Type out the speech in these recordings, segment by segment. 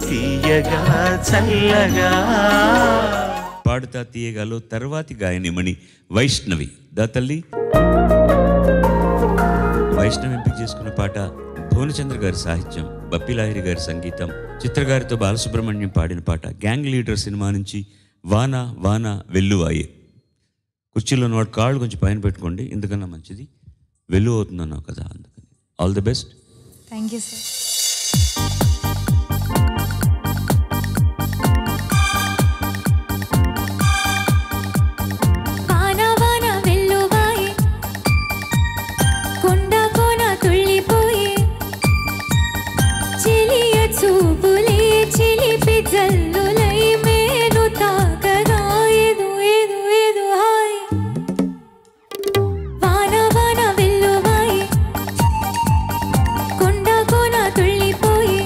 తీయగా చల్లగా పాడుతా తీయగాలో తర్వాతి గాయనిమణి వైష్ణవి దా తల్లి వైష్ణవి ఎంపిక చేసుకున్న పాట భువనచంద్ర గారి సాహిత్యం బప్పిలాహిరి గారి సంగీతం చిత్రగారితో బాలసుబ్రహ్మణ్యం పాడిన పాట గ్యాంగ్ లీడర్ సినిమా నుంచి వాన వాన వెల్లువాయే కుర్చీలో ఉన్న వాడు కాళ్ళు కొంచెం పైన పెట్టుకోండి ఎందుకన్నా మంచిది వెల్లు అవుతుందన్నావు కదా అందుకని all the best thank you sir వాన వాన వెల్లువాయే కొండ కోన తుళ్ళిపోయే చెలియ చూపులే చిలిపి జల్లులై మేను తాకగా ఏదు ఏదు ఏదు హాయ్ వాన వాన వెల్లువాయే కొండ కోన తుళ్ళిపోయే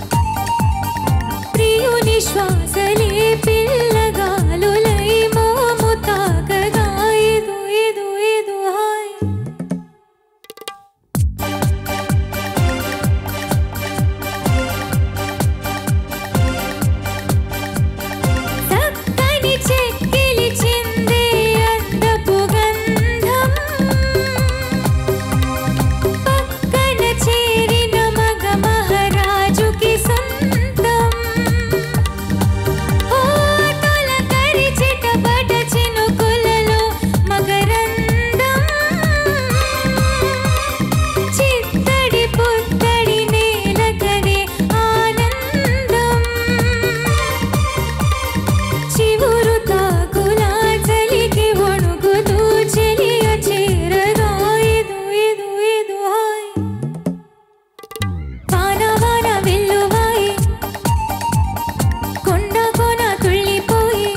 ప్రియుని శ్వాసలే పిల్లగాలులై మోము తాకగా ఏదు ఏదు ఏదు హాయ్ చక్కని చెక్కిలి చిందే అందపు గంధం పక్కన చేరిన మగ మహారాజుకి సొంతం ఓ తొలకరి చిటపట చినుకులలో మకరందం చిత్తడి పుత్తడి నేలకదే ఆనందం చివురు తాకులా చలికి వణుకుతూ చెలియ చేరగా ఇది ఇది ఇది హాయ్ వాన వాన వెల్లువాయి కొండ కోన తుళ్ళిపోయి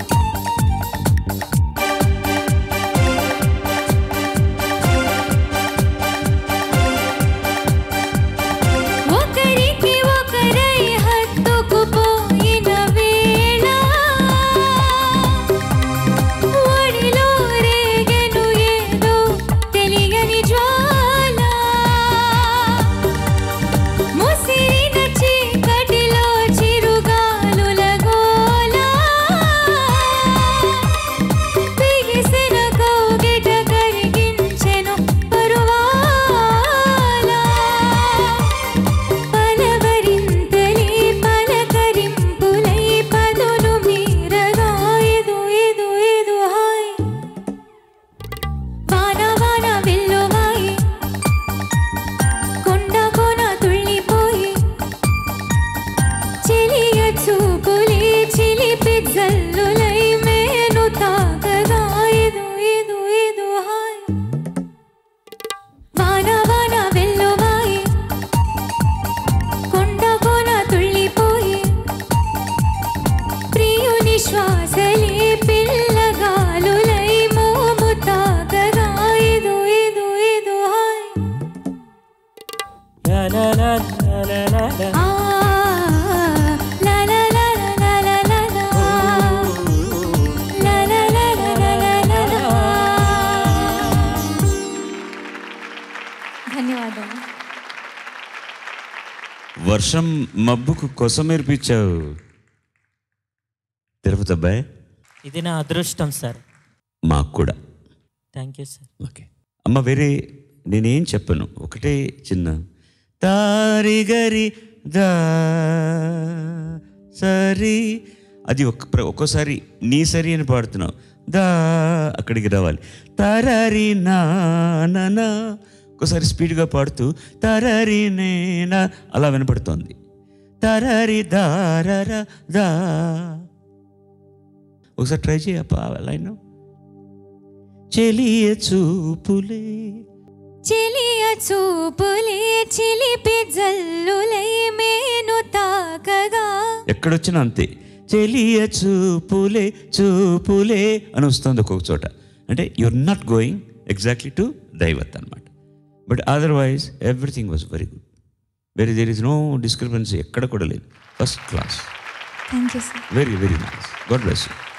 ఒకరికి ఒకరై హత్తుకుపోయిన వేళ ఒడిలో రేగెను ఏదో తెలియని జ్వాల ముసిరిన చీకటిలో చిరుగాలుల గోల బిగిసిన కౌగిట కరిగించెను పరువాల పలవరింతలే పలకరింపులై పదును మీరగా ఇదు ఇదు ఇదు హాయ్ వాన వాన వెల్లువాయి కొండ కోన తుళ్ళిపోయి చెలియ చూపులే చిలిపి జల్లులై మేను తాకగా ఇదు ఇదు ఇదు హాయ్ వాన వాన వెల్లువాయి కొండ కోన తుళ్ళిపోయి ప్రియుని శ్వాసలే పిల్లగాలులై మోము తాకగా ఇదు ఇదు ఇదు హాయ్ ఆ లా లా లా లా లా లా లా. లా లా లా లా లా లా లా లా. ధన్యవాదాలు వర్షం మబ్బుకు కొసమేర్పించావు తిరుపతి అబ్బాయి ఇది నా అదృష్టం సార్ మాకు కూడా థ్యాంక్ యూ సార్ ఓకే అమ్మ వేరే నేనేం చెప్పను ఒకటే చిన్న తారిగరి దా సరి అది ఒక్క ప్ర- ఒక్కోసారి నీ సరి అని పాడుతున్నావు దా అక్కడికి రావాలి తరరి నానా ఒక్కోసారి స్పీడ్గా పాడుతూ తరరి నేనా అలా వినపడుతోంది తరరి దారర దా ఒకసారి ట్రై చేయప్ప లైన్ చెలియ చూపులే చెలియ చూపులే చిలిపి జల్లులై మేను తాకగా ఎక్కడొచ్చినా అంతే చెలియ చూపులే చూపులే అని వస్తుంది ఒక్కొక్క చోట అంటే you're not going exactly to deviate అనమాట but otherwise everything was very good very there is no discrepancy ఎక్కడ కూడా లేదు first class thank you sir very very nice God bless you